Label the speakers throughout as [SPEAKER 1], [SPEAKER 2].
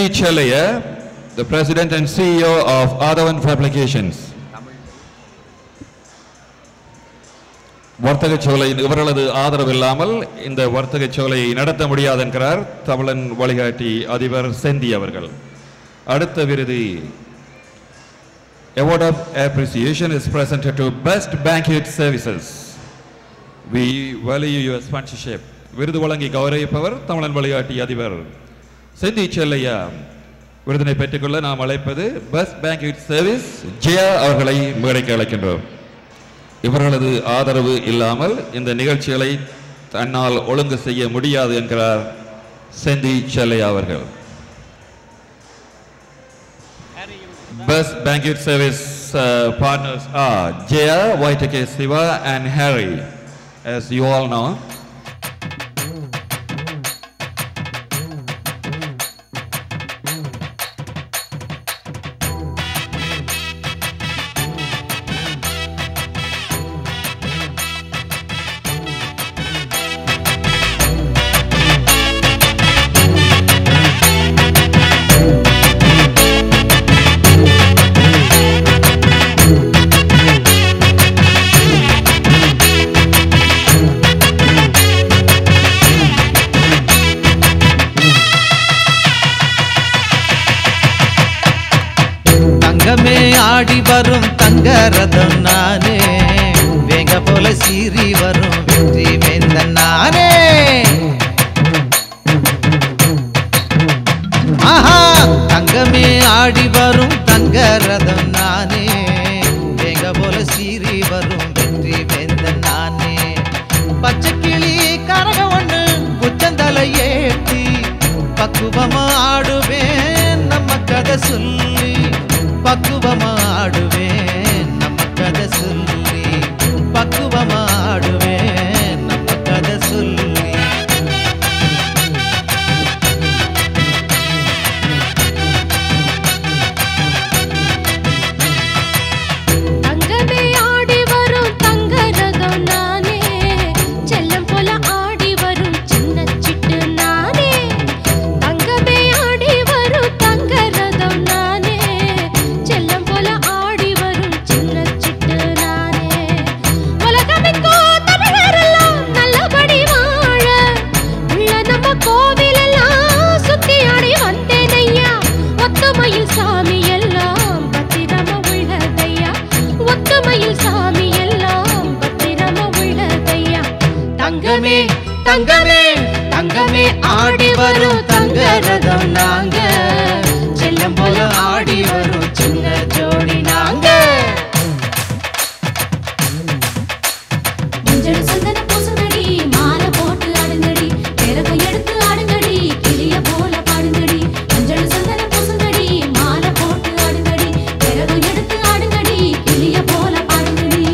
[SPEAKER 1] Chalaya, the President and CEO of Adavan Fabrications. வர்த்தக சோலை இவர்களது ஆதரவு இல்லாமல் இந்த வர்த்தக சோலையை நடத்த முடியாது என்கிறார் தமிழன் வழிகாட்டி அதிபர் செந்தி அவர்கள் அடுத்த விருது Award of appreciation is presented to Best Banquet Services. We value your sponsorship. விருது வழங்கி கௌரவிப்பவர் தமிழன் வழிகாட்டி அதிபர் செந்தி செல்லையா விருதினை பெற்றுக்கொள்ள நாம் அழைப்பது பெஸ்ட் பேங்கிங் சர்வீஸ் ஜெயா அவர்களை மேடைக்கு அழைக்கின்றோம் இவர்களது ஆதரவு இல்லாமல் இந்த நிகழ்ச்சிகளை தன்னால் ஒழுங்கு செய்ய முடியாது என்கிறார் செந்தி செல்லையா அவர்கள் Best banquet service uh, partners are Jaya, YTK Siva and Harry. As you all know,
[SPEAKER 2] தங்கமே ஆடி வரும் தங்க ரதம் நானே வேங்க போல சீறி வரும் வெற்றி வேந்த நானே ஆஹா தங்கமே ஆடி வரும் தங்க ரதம் நானே வேங்க போல சீறி வரும் வெற்றி வேந்த நானே பச்சை கிளி கரக ஒண்ணு உச்சந்தலை ஏத்தி பக்குவமா ஆடுவேன் நம்ம கதை சொல்லி பக்குவமா ஆடுவேன் நம்ம கதை சொல்லி பக்குவமா ஆடுவேன் நம்ம கதை சொல்லி
[SPEAKER 3] தங்கமே ஆடி வரும் தங்க ரதம் நானே செல்லம் போல ஆடி வரும் சின்ன சிட்டு நானே தங்கமே ஆடி வரும் தங்க ரதம் நானே செல்லம் போல ஆடி வரும் சின்ன சிட்டு நானே உலகமெங்கோ தமிழரெல்லாம் நல்லபடி வாழ உள்ள நம்ம கோவிலெல்லாம் சுத்தி ஆடி வந்தேன் ஐயா ஒத்துமையில் சாமி எல்லாம் பத்திரமா உள்ளதையா ஒத்துமையில் சாமி எல்லாம் பத்திரமா உள்ளதையா
[SPEAKER 2] தங்கமே தங்கமே தங்கமே ஆடி வரும் தங்க ரதம் நாங்க செல்லம் போல ஆடி வரும் சின்ன ஜோடி நாங்க
[SPEAKER 3] மஞ்சள் சந்தன பூசுங்கடி மாலை போட்டு ஆடுங்கடி பிறகு எடுத்து ஆடுங்கடி கிளிய போல பாடுங்கடி மஞ்சள் சந்தன பூசுங்கடி மாலை போட்டு ஆடுங்கடி பிறகு எடுத்து ஆடுங்கடி கிளிய போல பாடுங்கடி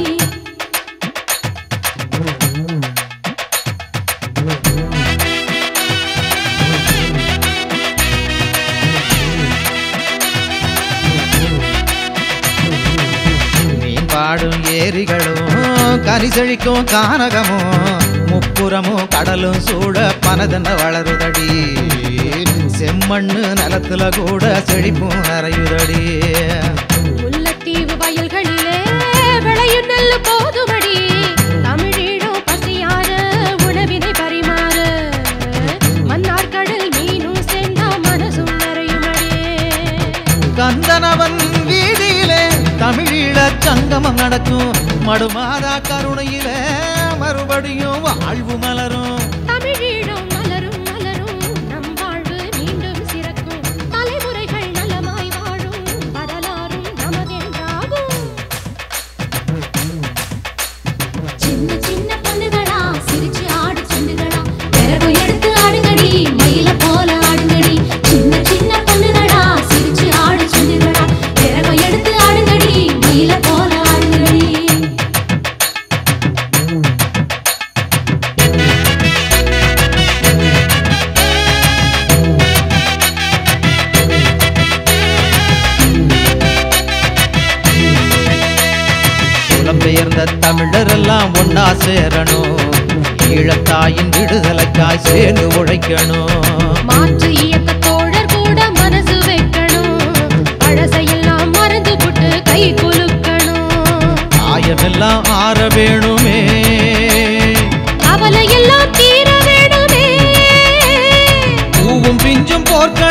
[SPEAKER 2] மீன் பாடும் ஏரிகளும் கனி செழிக்கும் கானகமும் முப்புறமும் கடலும் சூட பனதென்ன வளருதடி செம்மண்ணு நிலத்துல கூட செழிப்பும் நிறையுதடி
[SPEAKER 3] முல்லைத்தீவு வயல்களிலே விளையும் நெல்லு போதுமடி தமிழீழம் பசியார உணவினை பரிமாற மன்னார் கடல் மீனும் சேர்ந்தா மனசும் நிறையுமடி
[SPEAKER 2] கந்தனவன் வீதியிலே தமிழீழ சங்கமம் நடக்கும் மடுமாதா கருணையிலே மறுபடியும் வாழ்வு மலரும்
[SPEAKER 3] தமிழீழம் மலரும் மலரும் நம் வாழ்வு மீண்டும் சிறக்கும் தலைமுறைகள் நலமாய் வாழும் வரலாறும் நமதென்றாகும் சின்ன சின்ன பொண்ணுகளா சிரிச்சு ஆடு செண்டுகளா பிறகு எடுத்து ஆடுங்கடி மயில போல ஆடுங்கடி சின்ன சின்ன பொண்ணுகளா சிரிச்சு ஆடு செண்டுகளா பிறகு எடுத்து ஆடுங்கடி மயில போல ஆடுங்கடி
[SPEAKER 2] புலம்பெயர்ந்த தமிழர் எல்லாம் ஒன்னா சேரணும் ஈழத்தாயின் விடுதலைக்காய் சேர்ந்து உழைக்கணும்
[SPEAKER 3] மாற்று இயக்க தோழர் கூட மனசு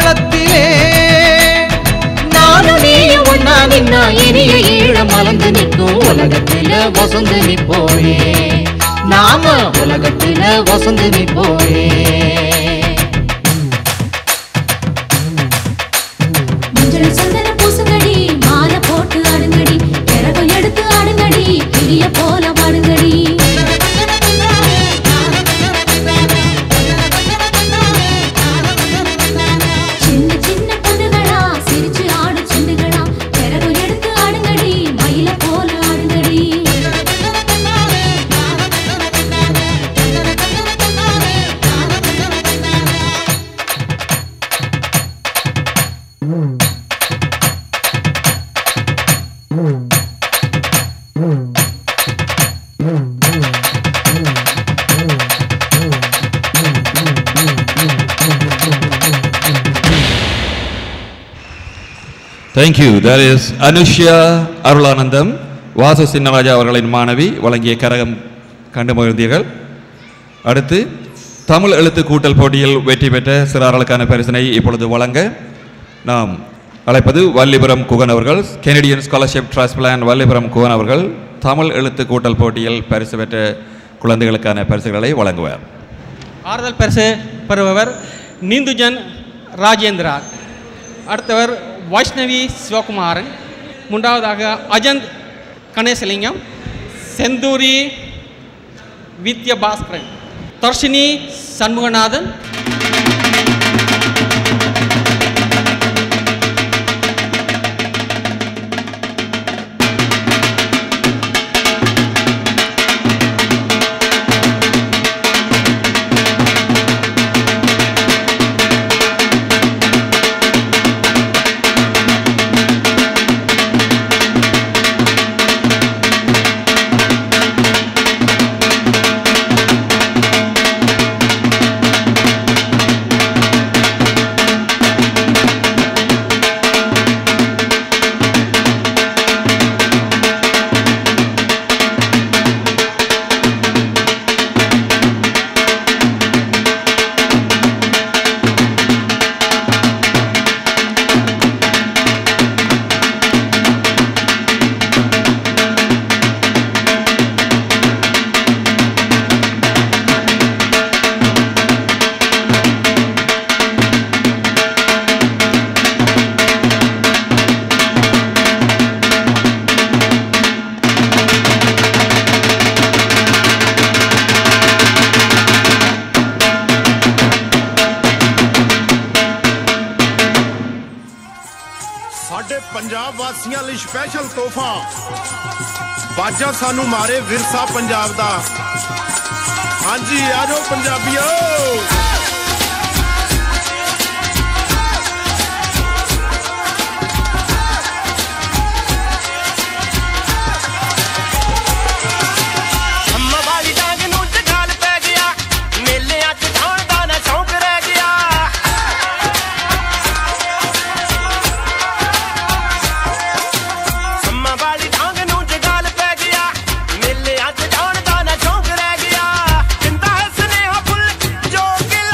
[SPEAKER 2] ஓரத்திலே நானும் நீயும் ஒன்னா நின்னா இனிய ஈழம் மலர்ந்து நிற்கும் உலகத்தில வசந்து நிப்போமே நாம உலகத்தில வசந்து நிப்போமே
[SPEAKER 3] மஞ்சள் சந்தன பூசுங்கடி மாலை போட்டு ஆடுங்கடி பிறகும் எடுத்து ஆடுங்கடி கிளிய போல வாடுங்கடி சின்ன சின்ன பொண்ணுகளா சிரிச்சு ஆடு சிண்டுகளா பிறகும் எடுத்து ஆடுங்கடி மயில போல ஆடுங்கடி
[SPEAKER 1] thank you there is Anushya Arulanandam Vasu Chinnaraja அவர்களின் மாணவி வழங்கிய கரகம் கண்டு மகிழ்ந்தீர்கள் அடுத்து தமிழ் எழுத்து கூட்டல் போட்டியில் வெற்றி பெற்ற சிறார்களுக்கான பரிசினை இப்பொழுது வழங்க நாம் அழைப்பது வல்லிபுரம் குகன் அவர்கள் Canadian scholarship trust plan Vallipuram Kugan அவர்கள் தமிழ் எழுத்து கூட்டல் போட்டியில் பரிசு பெற்ற குழந்தைகளுக்கான பரிசுகளை வழங்குவார்
[SPEAKER 4] ஆறுதல் பரிசு பெறுபவர் நீந்துஜன் ராஜேந்திரா அடுத்தவர் வைஷ்ணவி சிவகுமாரன் மூன்றாவதாக அஜந்த் கணேசலிங்கம் செந்தூரி வித்யபாஸ்கரன் தர்ஷினி சண்முகநாதன்
[SPEAKER 5] ਸਾਡੇ ਪੰਜਾਬ ਵਾਸੀਆਂ ਲਈ ਸਪੈਸ਼ਲ ਤੋਹਫਾ ਬਾਜਾ ਸਾਨੂੰ ਮਾਰੇ ਵਿਰਸਾ ਪੰਜਾਬ ਦਾ ਹਾਂਜੀ ਆਜੋ ਪੰਜਾਬੀਓ
[SPEAKER 6] ਅੰਮਾ ਵਾਲੀ ਡਾਂਗ ਨੂੰ ਜਗਾਲ ਪੈ ਗਿਆ ਮੇਲਿਆਂ 'ਚ ਜਾਣ ਦਾ ਨਾ ਸ਼ੌਂਕ ਰਹਿ ਗਿਆ ਅੰਮਾ ਵਾਲੀ ਡਾਂਗ ਨੂੰ ਜਗਾਲ ਪੈ ਗਿਆ ਮੇਲਿਆਂ 'ਚ ਜਾਣ ਦਾ ਨਾ ਸ਼ੌਂਕ ਰਹਿ ਗਿਆ ਜਿੰਦਾ ਹੈ ਸੁਨੇਹਾ ਫੁੱਲ ਜੋ ਕਿ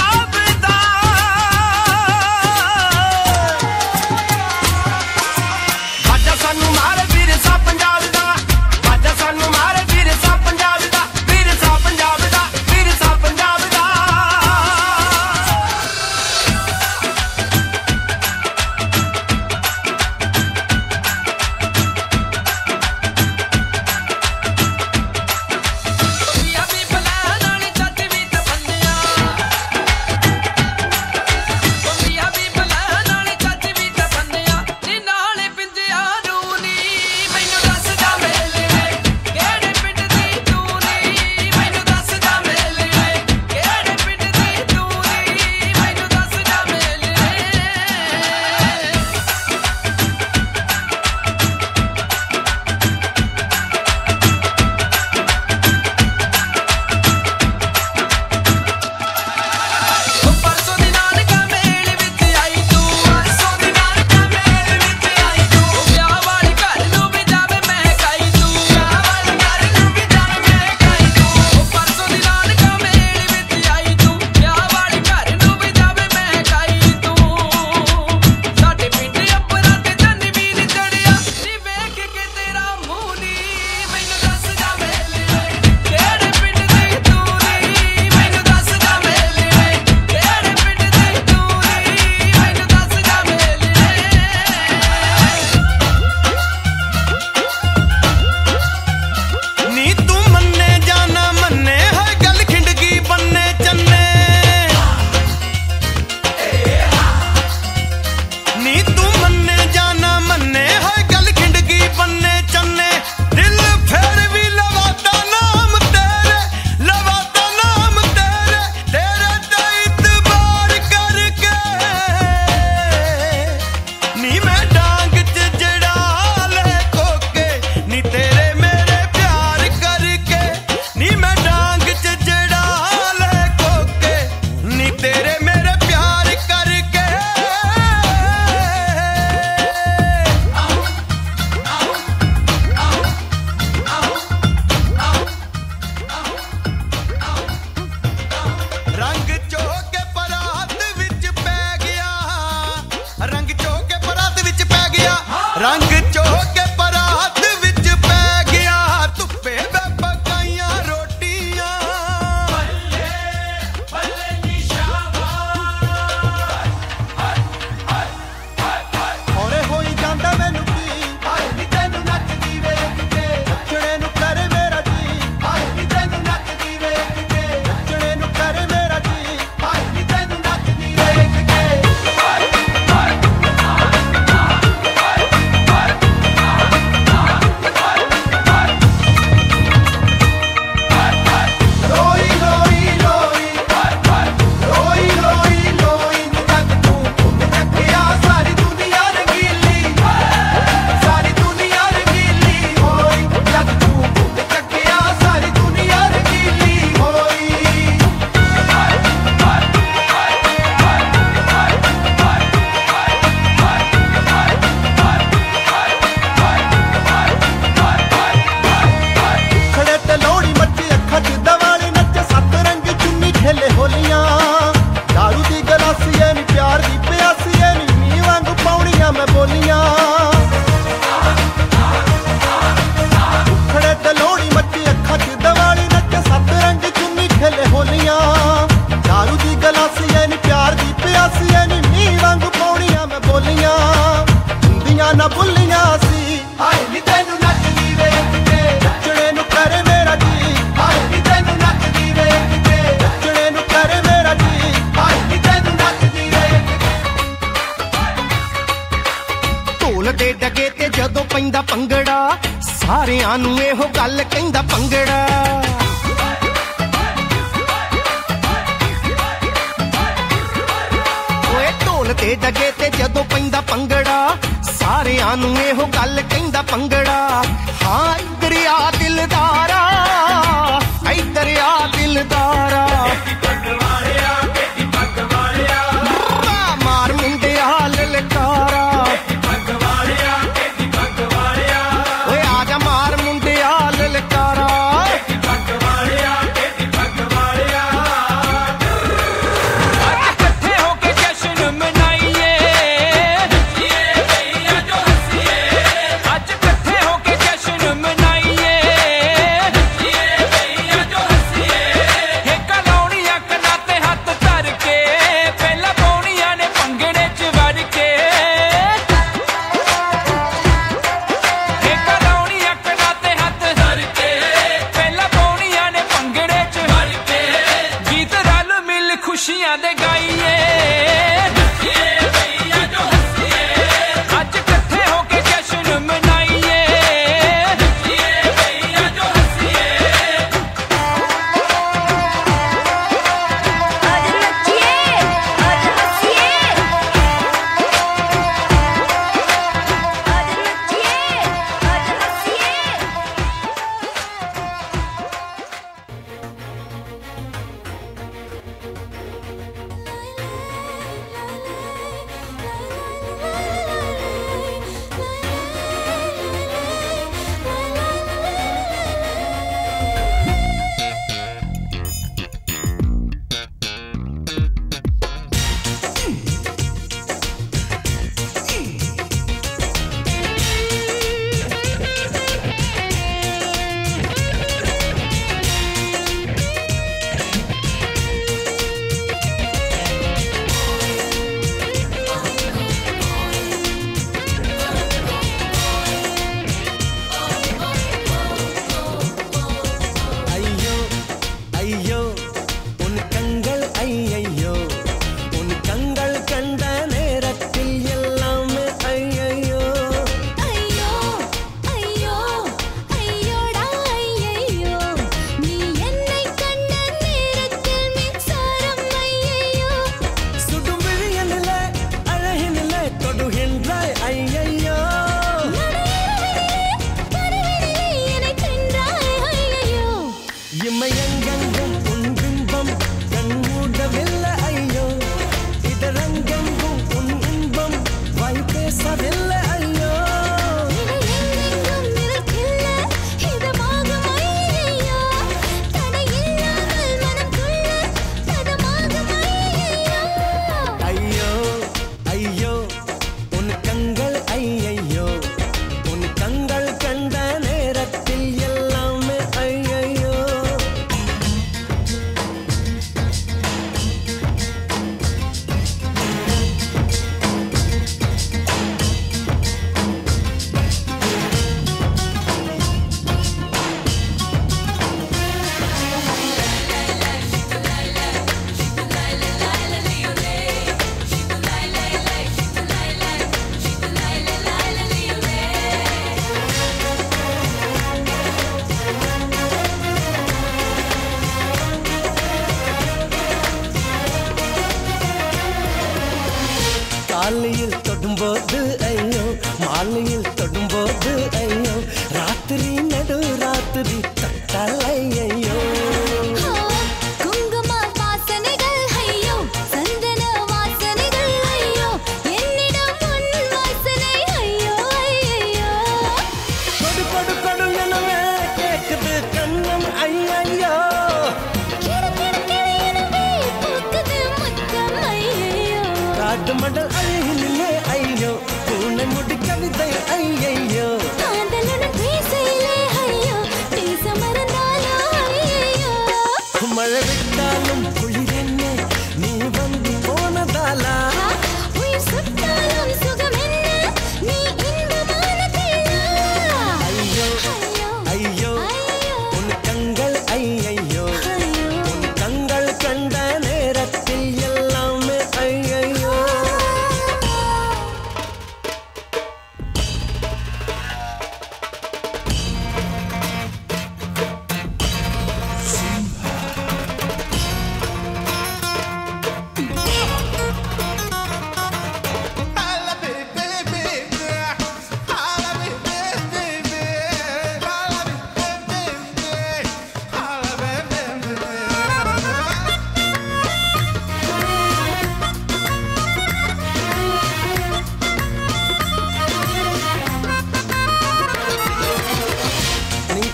[SPEAKER 7] ਨਾ ਭੁੱਲੀਆਂ ਸੀ
[SPEAKER 6] ਹਾਏ ਨੀ ਤੈਨੂੰ ਨੱਚਦੀ ਵੇਖ ਕੇ
[SPEAKER 7] ਨੱਚਣੇ ਨੂੰ ਕਰੇ ਮੇਰਾ ਜੀ
[SPEAKER 6] ਹਾਏ ਨੀ ਤੈਨੂੰ ਨੱਚਦੀ ਵੇਖ ਕੇ
[SPEAKER 7] ਨੱਚਣੇ ਨੂੰ ਕਰੇ ਮੇਰਾ ਜੀ
[SPEAKER 6] ਹਾਏ ਨੀ ਤੈਨੂੰ ਨੱਚਦੀ ਵੇਖ
[SPEAKER 7] ਢੋਲ ਦੇ ਡਗੇ ਤੇ ਜਦੋਂ ਪੈਂਦਾ ਭੰਗੜਾ ਸਾਰਿਆਂ ਨੂੰ ਇਹੋ ਗੱਲ ਕਹਿੰਦਾ ਭੰਗੜਾ ਓਏ ਢੋਲ ਦੇ ਡਗੇ ਤੇ ਜਦੋਂ ਪੈਂਦਾ ਭੰਗੜਾ ਸਾਰਿਆਂ ਨੂੰ ਇਹੋ ਗੱਲ ਕਹਿੰਦਾ ਭੰਗੜਾ ਹਾਂ ਇੱਧਰ ਆ ਦਿਲਦਾਰਾ ਇੱਧਰ ਆ ਦਿਲਦਾਰਾ ਵਾਹ, ਮਾਰ ਮੁੰਡਿਆ ਲਲਕਾਰਾ ਓਏ ਆ ਜਾ ਮਾਰ ਮੁੰਡਿਆ ਲਲਕਾਰਾ
[SPEAKER 6] ਇਕੱਠੇ ਹੋ ਕੇ ਜਸ਼ਨ ਮਨਾਈਏ ਨੱਚੀਏ ਭਈਆ ਜੋ ਹੱਸੀਏ ਅੱਜ ਇਕੱਠੇ ਹੋ ਕੇ ਜਸ਼ਨ ਮਨਾਈਏ ਨੱਚੀਏ ਭਈਆ ਜੋ ਹੱਸੀਏ ਇਹ ਕਲਾਉਣੀਆਂ ਕੰਨਾਂ ਤੇ ਹੱਥ ਧਰ ਕੇ ਪਹਿਲਾਂ ਪਾਉਣੀਆਂ ਨੇ ਭੰਗੜੇ 'ਚ ਵੜ ਕੇ ਇਹ ਕਲਾਉਣੀਆਂ ਕੰਨਾਂ ਤੇ ਹੱਥ ਧਰ ਕੇ ਪਹਿਲਾਂ ਪਾਉਣੀਆਂ ਨੇ ਭੰਗੜੇ 'ਚ ਵੜ ਕੇ ਗੀਤ ਰਲ ਮਿਲ ਖੁਸ਼ੀਆਂ ਦੇ ਗਾਈਏ ਨੱਚੀਏ ਭਈਆ ਜੋ ਹੱਸੀਏ ਅੱਜ ਇਕੱਠੇ ਹੋ ਕੇ ਜਸ਼ਨ ਮਨਾਈਏ ਨੱਚੀਏ ਭਈਆ ਜੋ ਹੱਸੀਏ
[SPEAKER 3] ਅੱਜ ਨੱਚੀਏ ਅੱਜ ਹੱਸੀਏ ਅੱਜ ਨੱਚੀਏ ਅੱਜ ਹੱਸੀਏ
[SPEAKER 7] ஐயோ ஐயோ உன் கண்கள் ஐயையோ உன் கண்கள் கண்ட நேரத்தில் எல்லாமே ஐயையோ
[SPEAKER 3] ஐயோ ஐயோ ஐயோடா ஐயையோ நீ என்னை கண்ட நேரத்தில் மின்சாரம் ஐயையோ
[SPEAKER 7] சுடும் விழியனிலே அழகினிலே தொடுகின்றாய் ஐயையோ
[SPEAKER 3] பருவினிலே என்னை கண்டாய் ஐயையோ
[SPEAKER 7] இமையங்கெங்கும் உன் பிம்பம் கண் மூடவில்லை ஐயோ இதரங்கெங்கும் உன் இன்பம் வாய் பேசவில்லை ஐயோ
[SPEAKER 3] எங்கெங்கும் நிற்கில்ல இதமாகும் ஐயையோ தடையில்லாமல் மனம் கொள்ள பதமாகும் ஐயையோ
[SPEAKER 7] ஐயோ ஐயோ உன் கண்கள் ஐயையோ உன் கண்கள் கண்ட நேரத்தில் எல்லாமே ஐயையோ காலையில் தொடும்போது ஐயோ மாலையில் தொடும்போது ஐயோ ராத்திரி நடு ராத்திரி தட்டலை ஐயோ
[SPEAKER 3] குங்கும வாசனைகள் ஐயோ சந்தன வாசனைகள் ஐயோ என்னிடம் உன் வாசனை ஐயோ ஐயோ
[SPEAKER 7] கொடு கொடு கொடு எனவே கேக்குது கண்ணம் ஐயையோ
[SPEAKER 3] கிட கிட கிட எனவே பூக்குது முத்தம் ஐயோ
[SPEAKER 7] காட்டு மடல் அழகினிலே ஐயோ பூனை முடி கவிதை ஐயையோ
[SPEAKER 3] காதலுடன் பேசையிலே ஐயோ பேச மறந்தாலோ ஐயோ
[SPEAKER 7] மழை விட்டாலும் குளிரென்ன நீ வந்து போனதாலா
[SPEAKER 3] உயிர் சுட்டாலும் சுகம் என்ன நீ இன்ப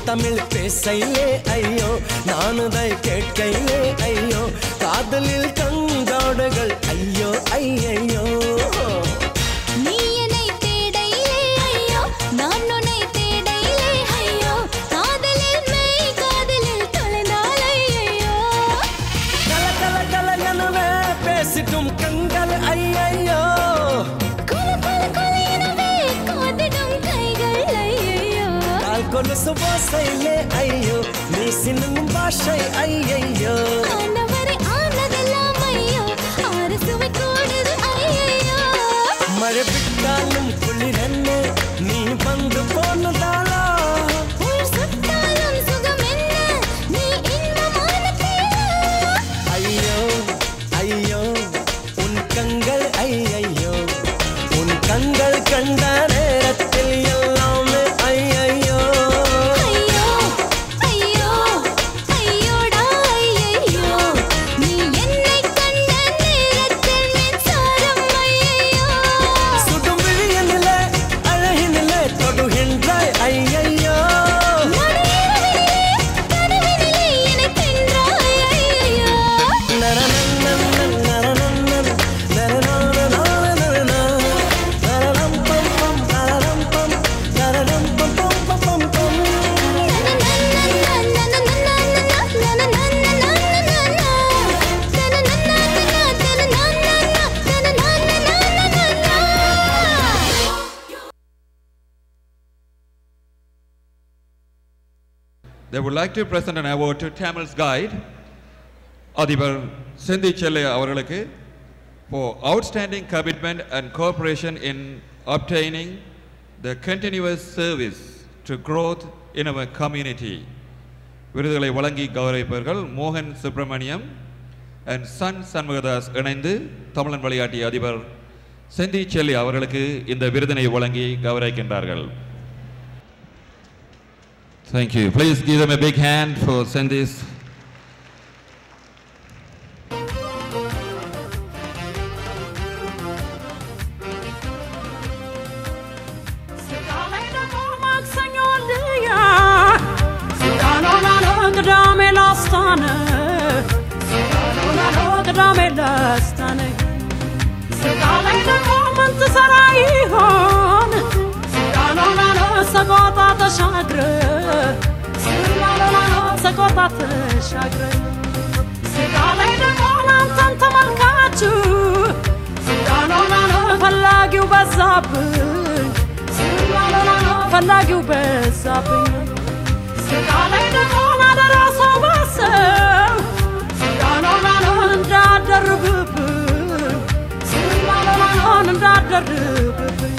[SPEAKER 8] தமிழ் பேசையிலே ஐயோ நானுதை கேட்கையிலே ஐயோ காதலில் கங்காடுகள் ஐயோ ஐயையோ
[SPEAKER 3] நீ என்னை தேடையிலே ஐயோ நான் உன்னை தேடையிலே ஐயோ காதலில் மெய் காதலில் தொலைந்தால் ஐயோ
[SPEAKER 8] கல கல கல எனவே பேசிட்டும் கண்கள் ஐயையோ
[SPEAKER 3] குல குல குல எனவே காதிடும் கைகள் ஐயோ
[SPEAKER 8] கால் கொலுசு ஓசையிலே ஐயோ நீ சின்னும் பாஷை ஐயையோ
[SPEAKER 3] ஆனவரை ஆனதெல்லாம் ஐயோ ஆறு சுவை கூடுது ஐயோ
[SPEAKER 8] மழை விட்டாலும் குளிரன்னு நீ வந்து போனதாலா
[SPEAKER 3] உயிர் சுட்டாலும் சுகம் என்ன நீ இன்பமான தேனா
[SPEAKER 8] ஐயோ ஐயோ உன் கண்கள் ஐயையோ உன் கண்கள் கண்ட நேரத்தில் எல்லாமே ஐயையோ
[SPEAKER 3] ஐயோ ஐயோ ஐயோடா ஐயோ நீ என்னை கண்ட நேரத்தில் மின்சாரம் ஐயோ
[SPEAKER 8] சுடும் விழியனிலே அழகினிலே தொடுகின்றாய் ஐயையோ
[SPEAKER 3] நடுஇரவினிலே கனவினிலே என்னை தின்றாய் ஐயோ
[SPEAKER 8] நரநன்னன் நரநன்னன் நரநானநானநானனா. நரனம் பம் பம் நரனம் பம் நரனம் பம் பம் பம் பம் பம்.
[SPEAKER 1] They would like to present an award to Tamil's guide, அதிபர் செந்தி செல்லையா அவர்களுக்கு for outstanding commitment and cooperation in obtaining the continuous service to growth in our community. விருதுகளை வழங்கி கௌரவிப்பவர்கள் மோகன் சுப்பிரமணியம் அண்ட் சன் சண்முகதாஸ் இணைந்து தமிழன் விளையாட்டிய அதிபர் செந்தி செல்லி அவர்களுக்கு இந்த விருதினை வழங்கி கௌரவிக்கின்றார்கள் Thank you. Please give them a big hand for Sendis.
[SPEAKER 9] ፈላጊው በዛብኝ ፈላጊው በዛብኝ ስጋ ላይ ደግሞ ማደራሰው ባሰው እንዳደርብብኝ እንዳደርብብኝ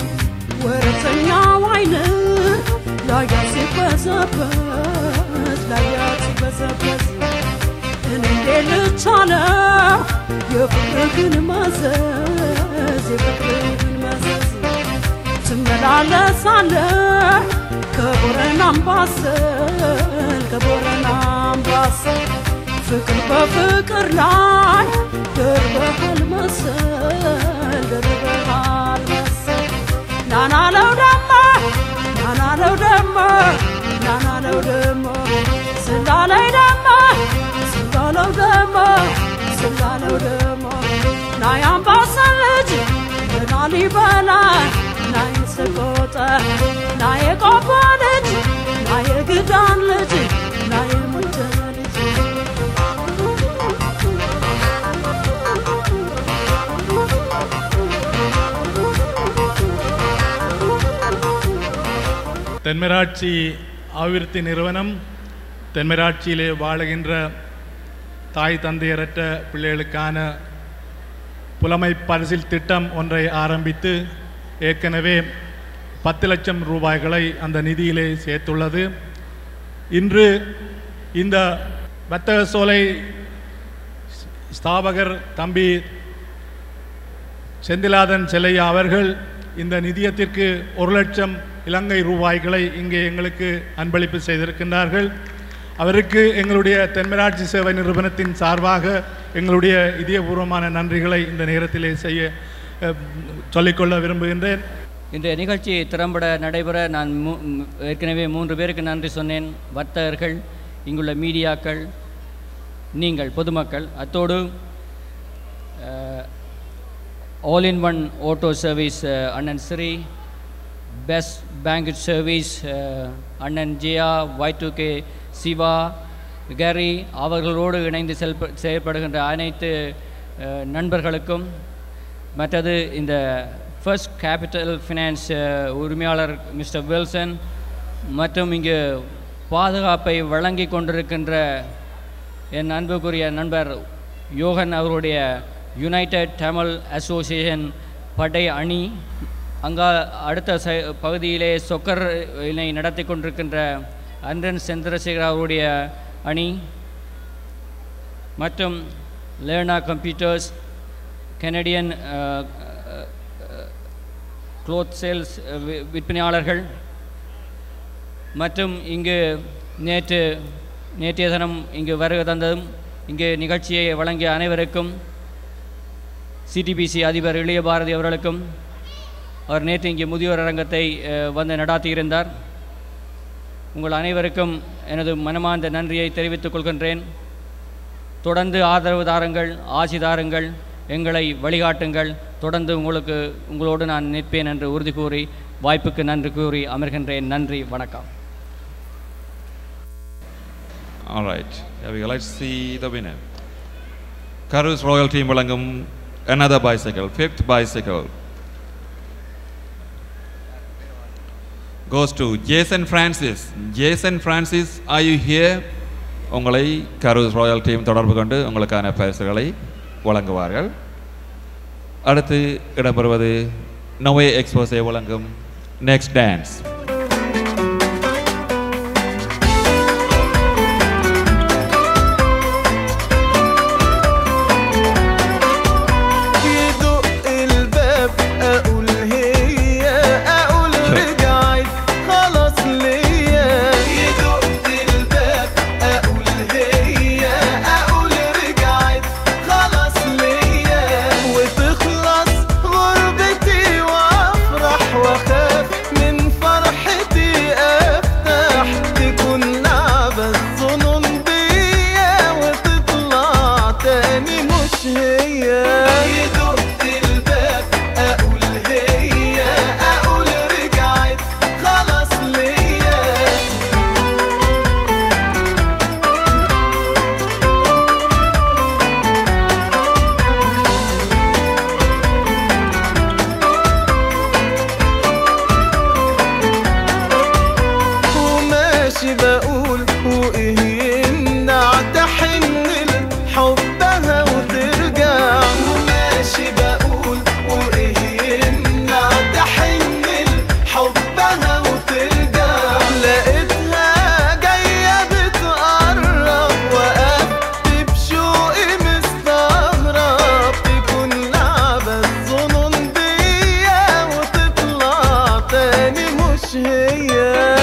[SPEAKER 9] ወረተኛው አይን ላያት ሲበዘበዝ ላያት ሲበዘበዝ እኔ እንዴት ልቻለው የፍቅርህን መዘዝ የፍቅርህን መዘዝ ትመላለሳለህ ከቦረና አምባሰል ከቦረና አምባሰል ፍቅር በፍቅር ላይ ደርበሃል መሰል ደርበሃል መሰል ናናለው ደሞ ናናለው ደሞ ናናለው ደሞ ስላለይ ደሞ ስላለው ደሞ ስላለው ደሞ ናይ አምባሰል ልጅ የላሊበላ ናይ ሰቆጣ ናይ የቆቦ ልጅ ናይ የግዳን ልጅ ናይ የሙጀለ ልጅ
[SPEAKER 10] Thenmarachchi அபிவிருத்தி நிறுவனம் தென்மராட்சியிலே வாழுகின்ற தாய் தந்தையரற்ற பிள்ளைகளுக்கான புலமை பரிசில் திட்டம் ஒன்றை ஆரம்பித்து ஏற்கனவே பத்து லட்சம் ரூபாய்களை அந்த நிதியிலே சேர்த்துள்ளது இன்று இந்த வர்த்தக சோலை ஸ்தாபகர் தம்பி செந்திலாதன் செல்லையா அவர்கள் இந்த நிதியத்திற்கு ஒரு லட்சம் இலங்கை ரூபாய்களை இங்கே எங்களுக்கு அன்பளிப்பு செய்திருக்கின்றார்கள் அவருக்கு எங்களுடைய தென்மராட்சி சேவை நிறுவனத்தின் சார்பாக எங்களுடைய இதயபூர்வமான நன்றிகளை இந்த நேரத்திலே செய்ய அஹ், சொல்லிக்கொள்ள விரும்புகின்றேன்
[SPEAKER 11] இந்த நிகழ்ச்சி திறம்பட நடைபெற நான் மூ ம், ஏற்கனவே மூன்று பேருக்கு நன்றி சொன்னேன் வர்த்தகர்கள் இங்குள்ள மீடியாக்கள் நீங்கள் பொதுமக்கள் அத்தோடு all in one auto service அண்ணன் ஸ்ரீ பெஸ்ட் பேங்கட் சர்வீஸ் அண்ணன் Jiya Y two K Siva கேரி அவர்களோடு இணைந்து செயல்ப செயல்படுகின்ற அனைத்து அஹ், நண்பர்களுக்கும் மற்றது இந்த ஃபர்ஸ்ட் கேபிட்டல் ஃபினான்ஸ் உரிமையாளர் மிஸ்டர் வில்சன் மற்றும் இங்கு பாதுகாப்பை வழங்கி கொண்டிருக்கின்ற என் அன்புக்குரிய நண்பர் யோகன் அவருடைய யுனைடெட் தமிழ் அசோசியேஷன் படை அணி அங்கா அடுத்த ச பகுதியிலே சொக்கர் இணை நடத்தி கொண்டிருக்கின்ற அன்றன் சந்திரசேகர் அவருடைய அணி மற்றும் லேர்னா கம்ப்யூட்டர்ஸ் கெனடியன் க்ளோத் சேல்ஸ் விற்பனையாளர்கள் மற்றும் இங்கு நேற்று நேற்றைய தினம் இங்கு வருகை தந்ததும் இங்கு நிகழ்ச்சியை வழங்கிய அனைவருக்கும் சிடிபிசி அதிபர் இளைய பாரதி அவர்களுக்கும் அவர் நேற்று இங்கே முதியோர் அரங்கத்தை அஹ், வந்து நடாத்தியிருந்தார் உங்கள் அனைவருக்கும் எனது மனமார்ந்த நன்றியை தெரிவித்துக் கொள்கின்றேன் தொடர்ந்து ஆதரவு தாருங்கள் ஆசி தாருங்கள் எங்களை வழிகாட்டுங்கள் தொடர்ந்து உங்களுக்கு உங்களோடு நான் நிற்பேன் என்று உறுதி கூறி வாய்ப்புக்கு நன்றி கூறி அமர்கின்றேன் நன்றி வணக்கம்
[SPEAKER 1] All right. Here we go. Let's see the winner. Karus Royal Team வழங்கும் another bicycle, fifth bicycle. Goes to Jason Francis. Jason Francis, are you here? உங்களை கரூஸ் ராயல் டீம் தொடர்பு கொண்டு உங்களுக்கான பரிசுகளை வழங்குவார்கள் அடுத்து இடம்பெறுவது நோவே எக்ஸ்போஸை வழங்கும் நெக்ஸ்ட் டான்ஸ்
[SPEAKER 8] يدق الباب اقول هي اقول رجعت خلاص ليا يدق الباب اقول هي اقول رجعت خلاص ليا وتخلص غربتي وافرح واخاف من فرحتي افتح تكون لعبة الظنون بيا وتطلع تاني مش هي يدق الباب اقول هي اقول رجعت خلاص ليا وماشي بقول وايه يمنع تحن لحبها وترجع وماشي بقول وايه يمنع تحن لحبها وترجع لقيتها جاية بتقرب وقفت بشوقي مستغرب تكون لعبة الظنون بيا وتطلع تاني مش هي